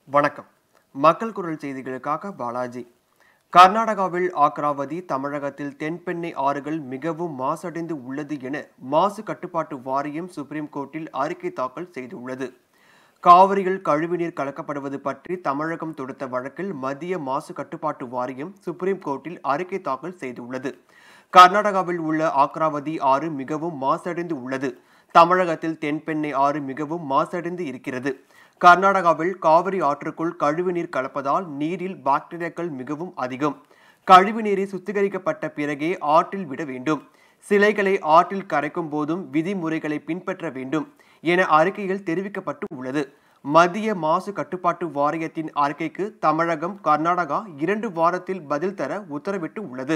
வணக்கம் மக்கள் குரல் செய்திகளுக்காக பாலாஜி கர்நாடகாவில் ஆக்ராவதி தமிழகத்தில் தென்பெண்ணை ஆறுகள் மிகவும் மாசடைந்து உள்ளது என மாசு கட்டுப்பாட்டு வாரியம் சுப்ரீம் கோர்ட்டில் அறிக்கை தாக்கல் செய்துள்ளது காவிரியில் கழிவுநீர் கலக்கப்படுவது பற்றி தமிழகம் தொடுத்த வழக்கில் மத்திய மாசு கட்டுப்பாட்டு வாரியம் சுப்ரீம் கோர்ட்டில் அறிக்கை தாக்கல் செய்துள்ளது கர்நாடகாவில் உள்ள ஆக்ராவதி ஆறு மிகவும் மாசடைந்து உள்ளது தமிழகத்தில் தென்பெண்ணை ஆறு மிகவும் மாசடைந்து இருக்கிறது கர்நாடகாவில் காவிரி ஆற்றுக்குள் கழிவுநீர் கலப்பதால் நீரில் பாக்டீரியாக்கள் மிகவும் அதிகம் கழிவுநீரை சுத்திகரிக்கப்பட்ட பிறகே ஆற்றில் விட வேண்டும் சிலைகளை ஆற்றில் கரைக்கும் போதும் விதிமுறைகளை பின்பற்ற வேண்டும் என அறிக்கையில் தெரிவிக்கப்பட்டு உள்ளது மத்திய மாசு கட்டுப்பாட்டு வாரியத்தின் அறிக்கைக்கு தமிழகம் கர்நாடகா இரண்டு வாரத்தில் பதில் தர உத்தரவிட்டு உள்ளது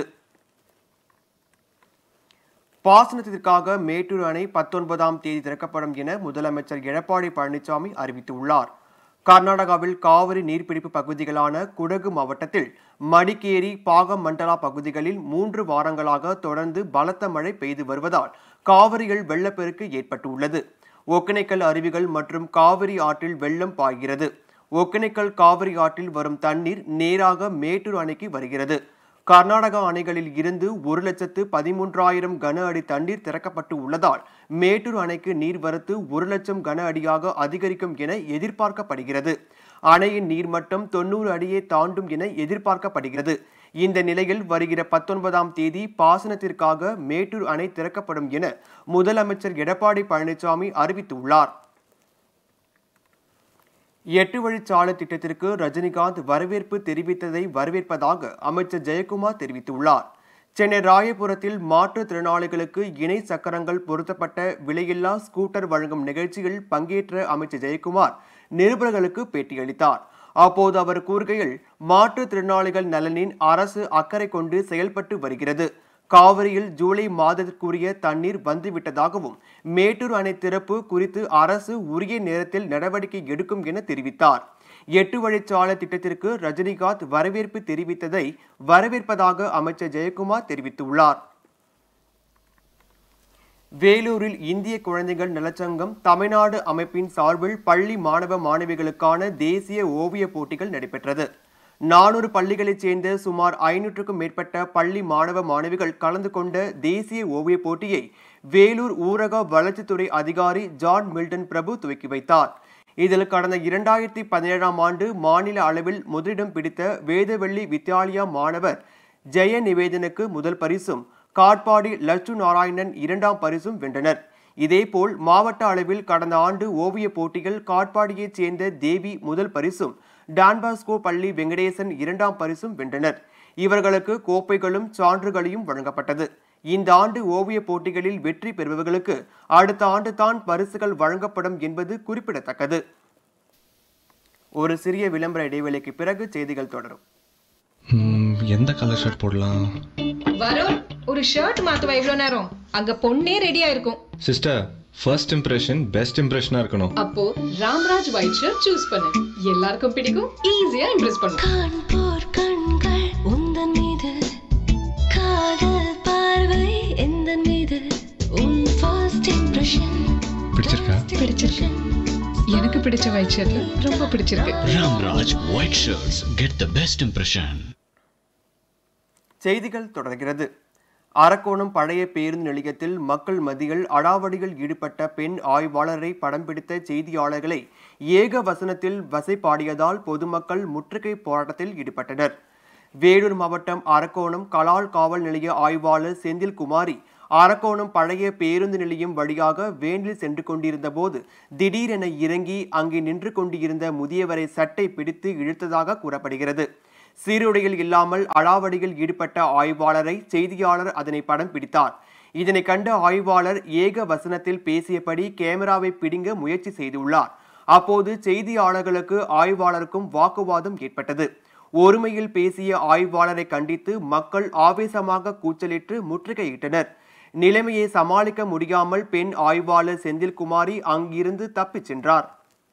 பாசனத்திற்காக மேட்டூர் அணை பத்தொன்பதாம் தேதி திறக்கப்படும் என முதலமைச்சர் எடப்பாடி பழனிசாமி அறிவித்துள்ளார் கர்நாடகாவில் காவிரி நீர்பிடிப்பு பகுதிகளான குடகு மாவட்டத்தில் மடிக்கேரி பாகமண்டலா பகுதிகளில் மூன்று வாரங்களாக தொடர்ந்து பலத்த மழை பெய்து வருவதால் காவிரியில் வெள்ளப்பெருக்கு ஏற்பட்டுள்ளது ஒகேனக்கல் அருவிகள் மற்றும் காவிரி ஆற்றில் வெள்ளம் பாய்கிறது ஒகேனக்கல் காவிரி ஆற்றில் வரும் தண்ணீர் நேராக மேட்டூர் அணைக்கு வருகிறது கர்நாடகா அணைகளில் இருந்து ஒரு லட்சத்து பதிமூன்றாயிரம் கன அடி தண்ணீர் திறக்கப்பட்டு உள்ளதால் மேட்டூர் அணைக்கு நீர்வரத்து ஒரு லட்சம் கன அடியாக அதிகரிக்கும் என எதிர்பார்க்கப்படுகிறது அணையின் நீர்மட்டம் தொண்ணூறு அடியை தாண்டும் என எதிர்பார்க்கப்படுகிறது இந்த நிலையில் வருகிற பத்தொன்பதாம் தேதி பாசனத்திற்காக மேட்டூர் அணை திறக்கப்படும் என முதலமைச்சர் எடப்பாடி பழனிசாமி அறிவித்துள்ளார் எட்டு வழிச்சாலை திட்டத்திற்கு ரஜினிகாந்த் வரவேற்பு தெரிவித்ததை வரவேற்பதாக அமைச்சர் ஜெயக்குமார் தெரிவித்துள்ளார் சென்னை ராயபுரத்தில் மாற்றுத்திறனாளிகளுக்கு இணை சக்கரங்கள் பொருத்தப்பட்ட விலையில்லா ஸ்கூட்டர் வழங்கும் நிகழ்ச்சியில் பங்கேற்ற அமைச்சர் ஜெயக்குமார் நிருபர்களுக்கு பேட்டியளித்தார் அப்போது அவர் கூறுகையில் மாற்றுத்திறனாளிகள் நலனின் அரசு அக்கறை கொண்டு செயல்பட்டு வருகிறது காவிரியில் ஜூலை மாதத்திற்குரிய தண்ணீர் வந்துவிட்டதாகவும் மேட்டூர் அணை திறப்பு குறித்து அரசு உரிய நேரத்தில் நடவடிக்கை எடுக்கும் என தெரிவித்தார் எட்டு வழிச்சாலை திட்டத்திற்கு ரஜினிகாந்த் வரவேற்பு தெரிவித்ததை வரவேற்பதாக அமைச்சர் ஜெயக்குமார் தெரிவித்துள்ளார் வேலூரில் இந்திய குழந்தைகள் நலச்சங்கம் தமிழ்நாடு அமைப்பின் சார்பில் பள்ளி மாணவ மாணவிகளுக்கான தேசிய ஓவிய போட்டிகள் நடைபெற்றது நானூறு பள்ளிகளைச் சேர்ந்த சுமார் ஐநூற்றுக்கும் மேற்பட்ட பள்ளி மாணவ மாணவிகள் கலந்து கொண்ட தேசிய ஓவிய போட்டியை வேலூர் ஊரக வளர்ச்சித்துறை அதிகாரி ஜான் மில்டன் பிரபு துவக்கி வைத்தார் இதில் கடந்த இரண்டாயிரத்தி பதினேழாம் ஆண்டு மாநில அளவில் முதலிடம் பிடித்த வேதவெள்ளி வித்யாலயா மாணவர் ஜெய நிவேதனுக்கு முதல் பரிசும் காட்பாடி லட்சு நாராயணன் இரண்டாம் பரிசும் வென்றனர் இதேபோல் மாவட்ட அளவில் கடந்த ஆண்டு ஓவிய போட்டிகள் காட்பாடியைச் சேர்ந்த தேவி முதல் பரிசும் டான்பாஸ்கோ பள்ளி வெங்கடேசன் இரண்டாம் பரிசும் வென்றனர் இவர்களுக்கு கோப்பைகளும் சான்றுகளையும் வழங்கப்பட்டது இந்த ஆண்டு ஓவிய போட்டிகளில் வெற்றி பெறுபவர்களுக்கு அடுத்த ஆண்டு தான் பரிசுகள் வழங்கப்படும் என்பது குறிப்பிடத்தக்கது ஒரு சிறிய விளம்பர இடைவேளைக்கு பிறகு செய்திகள் தொடரும் ம், எந்த கலர் ஷர்ட் போடலாம் வருண் ஒரு ஷர்ட் மாத்துவா இவ்வளவு நேரம் அங்க பொண்ணே ரெடியா இருக்கும் சிஸ்டர் ஃபர்ஸ்ட் இம்ப்ரெஷன் பெஸ்ட் இம்ப்ரெஷனா இருக்கணும் அப்போ ராம்ராஜ் ஒயிட் ஷர்ட் சூஸ் பண்ணு எல்லாருக்கும் பிடிக்கும் ஈஸியா இம்ப்ரெஸ் பண்ணும் காண்போர் கண்கள் உந்தன் மீது காதல் பார்வை எந்தன் மீது உன் ஃபர்ஸ்ட் இம்ப்ரெஷன் பிடிச்சிருக்கா பிடிச்சிருக்கு எனக்கு பிடிச்ச ஒயிட் ஷர்ட்ல ரொம்ப பிடிச்சிருக்கு Ramraj White Shirts get the best impression. செய்திகள் தொடர்கிறது அரக்கோணம் பழைய பேருந்து நிலையத்தில் மக்கள் மத்தியில் அடாவடியில் ஈடுபட்ட பெண் ஆய்வாளரை படம் பிடித்த செய்தியாளர்களை ஏக வசனத்தில் வசைபாடியதால் பொதுமக்கள் முற்றுகை போராட்டத்தில் ஈடுபட்டனர் வேலூர் மாவட்டம் அரக்கோணம் கலால் காவல் நிலைய ஆய்வாளர் செந்தில் குமாரி அரக்கோணம் பழைய பேருந்து நிலையம் வழியாக வேனில் சென்று கொண்டிருந்த போது திடீரென இறங்கி அங்கே நின்று கொண்டிருந்த முதியவரை சட்டை பிடித்து இழுத்ததாக கூறப்படுகிறது சீருடையில் இல்லாமல் அடாவடியில் ஈடுபட்ட ஆய்வாளரை செய்தியாளர் அதனை படம் பிடித்தார் இதனை கண்ட ஆய்வாளர் ஏக வசனத்தில் பேசியபடி கேமராவை பிடிங்க முயற்சி செய்துள்ளார் அப்போது செய்தியாளர்களுக்கு ஆய்வாளருக்கும் வாக்குவாதம் ஏற்பட்டது ஒருமையில் பேசிய ஆய்வாளரை கண்டித்து மக்கள் ஆவேசமாக கூச்சலிட்டு முற்றுகையிட்டனர் நிலைமையை சமாளிக்க முடியாமல் பெண் ஆய்வாளர் செந்தில்குமாரி அங்கிருந்து தப்பிச் சென்றார்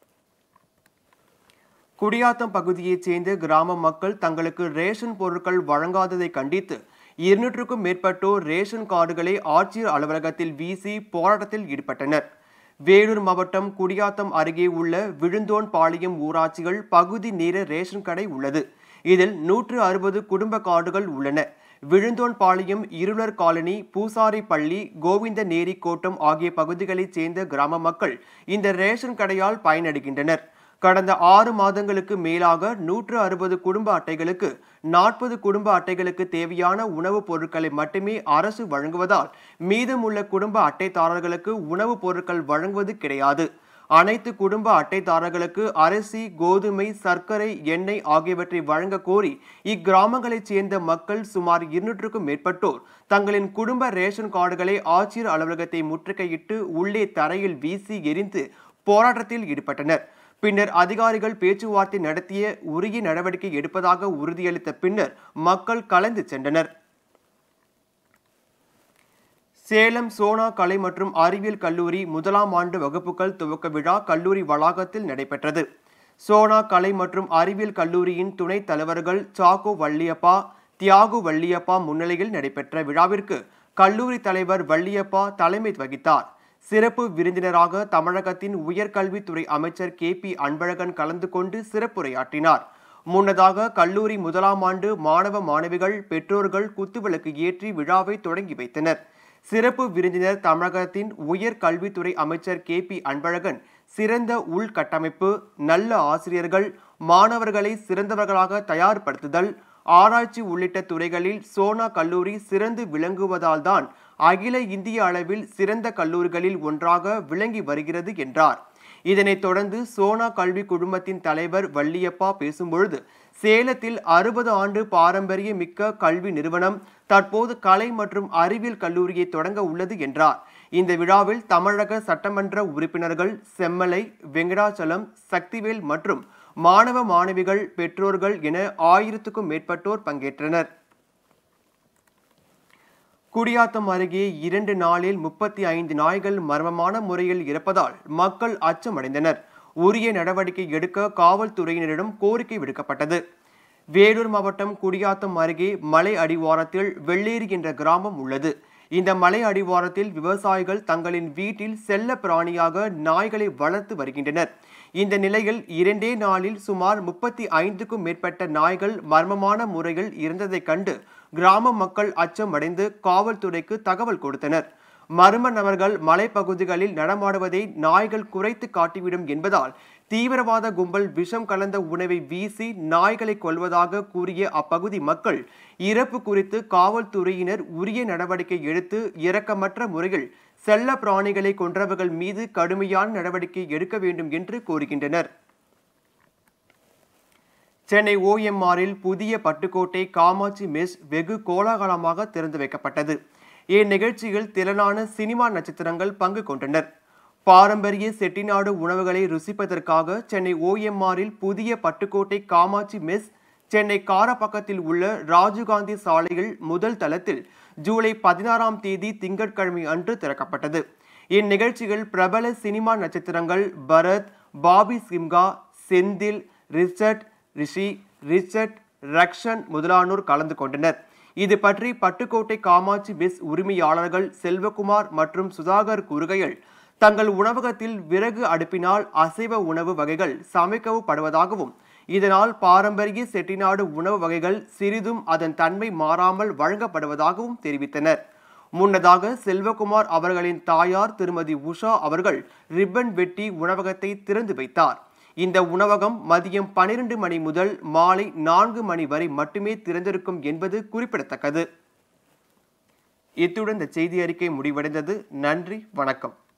குடியாத்தம் பகுதியைச் சேர்ந்த கிராம மக்கள் தங்களுக்கு ரேஷன் பொருட்கள் வழங்காததை கண்டித்து இருநூற்றுக்கும் மேற்பட்டோர் ரேஷன் கார்டுகளை ஆட்சியர் அலுவலகத்தில் வீசி போராட்டத்தில் ஈடுபட்டனர் வேலூர் மாவட்டம் குடியாத்தம் அருகே உள்ள விழுந்தோன் பாளையம் ஊராட்சிகள் பகுதி நேர ரேஷன் கடை உள்ளது இதில் நூற்று அறுபது குடும்ப கார்டுகள் உள்ளன விழுந்தோன் பாளையம் இருளர் காலனி பூசாரி பள்ளி கோவிந்த நேரி கோட்டம் ஆகிய பகுதிகளைச் சேர்ந்த கிராம மக்கள் இந்த ரேஷன் கடையால் பயனடைகின்றனர் கடந்த ஆறு மாதங்களுக்கு மேலாக நூற்று அறுபது குடும்ப அட்டைகளுக்கு நாற்பது குடும்ப அட்டைகளுக்கு தேவையான உணவுப் பொருட்களை மட்டுமே அரசு வழங்குவதால் மீதமுள்ள குடும்ப அட்டைதாரர்களுக்கு உணவுப் பொருட்கள் வழங்குவது கிடையாது அனைத்து குடும்ப அட்டைதாரர்களுக்கு அரிசி கோதுமை சர்க்கரை எண்ணெய் ஆகியவற்றை வழங்க கோரி இக்கிராமங்களைச் சேர்ந்த மக்கள் சுமார் இருநூற்றுக்கும் மேற்பட்டோர் தங்களின் குடும்ப ரேஷன் கார்டுகளை ஆட்சியர் அலுவலகத்தை முற்றுகையிட்டு உள்ளே தரையில் வீசி எரிந்து போராட்டத்தில் ஈடுபட்டனர் பின்னர் அதிகாரிகள் பேச்சுவார்த்தை நடத்திய உரிய நடவடிக்கை எடுப்பதாக உறுதியளித்த பின்னர் மக்கள் கலந்து சென்றனர் சேலம் சோனா கலை மற்றும் அறிவியல் கல்லூரி முதலாம் ஆண்டு வகுப்புகள் துவக்க விழா கல்லூரி வளாகத்தில் நடைபெற்றது சோனா கலை மற்றும் அறிவியல் கல்லூரியின் துணைத் தலைவர்கள் சாக்கோ வள்ளியப்பா தியாகு வள்ளியப்பா முன்னிலையில் நடைபெற்ற விழாவிற்கு கல்லூரி தலைவர் வள்ளியப்பா தலைமை வகித்தார் சிறப்பு விருந்தினராக தமிழகத்தின் உயர்கல்வித்துறை அமைச்சர் கே பி அன்பழகன் கலந்து கொண்டு சிறப்புரையாற்றினார் முன்னதாக கல்லூரி முதலாம் ஆண்டு மாணவ மாணவிகள் பெற்றோர்கள் குத்துவிளக்கு ஏற்றி விழாவை தொடங்கி வைத்தனர் சிறப்பு விருந்தினர் தமிழகத்தின் உயர் கல்வித்துறை அமைச்சர் கே பி அன்பழகன் சிறந்த உள்கட்டமைப்பு நல்ல ஆசிரியர்கள் மாணவர்களை சிறந்தவர்களாக தயார்படுத்துதல் ஆராய்ச்சி உள்ளிட்ட துறைகளில் சோனா கல்லூரி சிறந்து விளங்குவதால் தான் அகில இந்திய அளவில் சிறந்த கல்லூரிகளில் ஒன்றாக விளங்கி வருகிறது என்றார் இதனைத் தொடர்ந்து சோனா கல்வி குழுமத்தின் தலைவர் வள்ளியப்பா பேசும்பொழுது சேலத்தில் அறுபது ஆண்டு பாரம்பரிய மிக்க கல்வி நிறுவனம் தற்போது கலை மற்றும் அறிவியல் கல்லூரியை தொடங்க உள்ளது என்றார் இந்த விழாவில் தமிழக சட்டமன்ற உறுப்பினர்கள் செம்மலை வெங்கடாச்சலம் சக்திவேல் மற்றும் மாணவ மாணவிகள் பெற்றோர்கள் என ஆயிரத்துக்கும் மேற்பட்டோர் பங்கேற்றனர் குடியாத்தம் அருகே இரண்டு நாளில் முப்பத்தி ஐந்து நாய்கள் மர்மமான முறையில் இறப்பதால் மக்கள் அச்சமடைந்தனர் உரிய நடவடிக்கை எடுக்க காவல்துறையினரிடம் கோரிக்கை விடுக்கப்பட்டது வேலூர் மாவட்டம் குடியாத்தம் அருகே மலை அடிவாரத்தில் வெள்ளேரி என்ற கிராமம் உள்ளது இந்த மலை அடிவாரத்தில் விவசாயிகள் தங்களின் வீட்டில் செல்ல பிராணியாக நாய்களை வளர்த்து வருகின்றனர் இந்த நிலையில் இரண்டே நாளில் சுமார் முப்பத்தி ஐந்துக்கும் மேற்பட்ட நாய்கள் மர்மமான முறையில் இறந்ததைக் கண்டு கிராம மக்கள் அச்சமடைந்து காவல்துறைக்கு தகவல் கொடுத்தனர் மர்ம நபர்கள் மலைப்பகுதிகளில் நடமாடுவதை நாய்கள் குறைத்து காட்டிவிடும் என்பதால் தீவிரவாத கும்பல் விஷம் கலந்த உணவை வீசி நாய்களை கொல்வதாக கூறிய அப்பகுதி மக்கள் இறப்பு குறித்து காவல்துறையினர் உரிய நடவடிக்கை எடுத்து இரக்கமற்ற முறையில் செல்ல பிராணிகளை கொன்றவர்கள் மீது கடுமையான நடவடிக்கை எடுக்க வேண்டும் என்று கோருகின்றனர் சென்னை ஓஎம்ஆரில் புதிய பட்டுக்கோட்டை காமாட்சி மெஸ் வெகு கோலாகலமாக திறந்து வைக்கப்பட்டது இந்நிகழ்ச்சியில் திரளான சினிமா நட்சத்திரங்கள் பங்கு கொண்டனர் பாரம்பரிய செட்டிநாடு உணவுகளை ருசிப்பதற்காக சென்னை ஓஎம்ஆரில் புதிய பட்டுக்கோட்டை காமாட்சி மெஸ் சென்னை காரப்பக்கத்தில் உள்ள ராஜீவ்காந்தி சாலையில் முதல் தளத்தில் ஜூலை பதினாறாம் தேதி திங்கட்கிழமை அன்று திறக்கப்பட்டது இந்நிகழ்ச்சியில் பிரபல சினிமா நட்சத்திரங்கள் பரத் பாபி சிம்கா செந்தில் ரிச்சர்ட் ரிஷி ரிச்சர்ட் ரக்ஷன் முதலானோர் கலந்து கொண்டனர் இது பற்றி பட்டுக்கோட்டை காமாட்சி பெஸ் உரிமையாளர்கள் செல்வகுமார் மற்றும் சுதாகர் கூறுகையில் தங்கள் உணவகத்தில் விறகு அடுப்பினால் அசைவ உணவு வகைகள் சமைக்கப்படுவதாகவும் இதனால் பாரம்பரிய செட்டிநாடு உணவு வகைகள் சிறிதும் அதன் தன்மை மாறாமல் வழங்கப்படுவதாகவும் தெரிவித்தனர் முன்னதாக செல்வகுமார் அவர்களின் தாயார் திருமதி உஷா அவர்கள் ரிப்பன் வெட்டி உணவகத்தை திறந்து வைத்தார் இந்த உணவகம் மதியம் பனிரெண்டு மணி முதல் மாலை நான்கு மணி வரை மட்டுமே திறந்திருக்கும் என்பது குறிப்பிடத்தக்கது இத்துடன் இந்த செய்தி அறிக்கை முடிவடைந்தது நன்றி வணக்கம்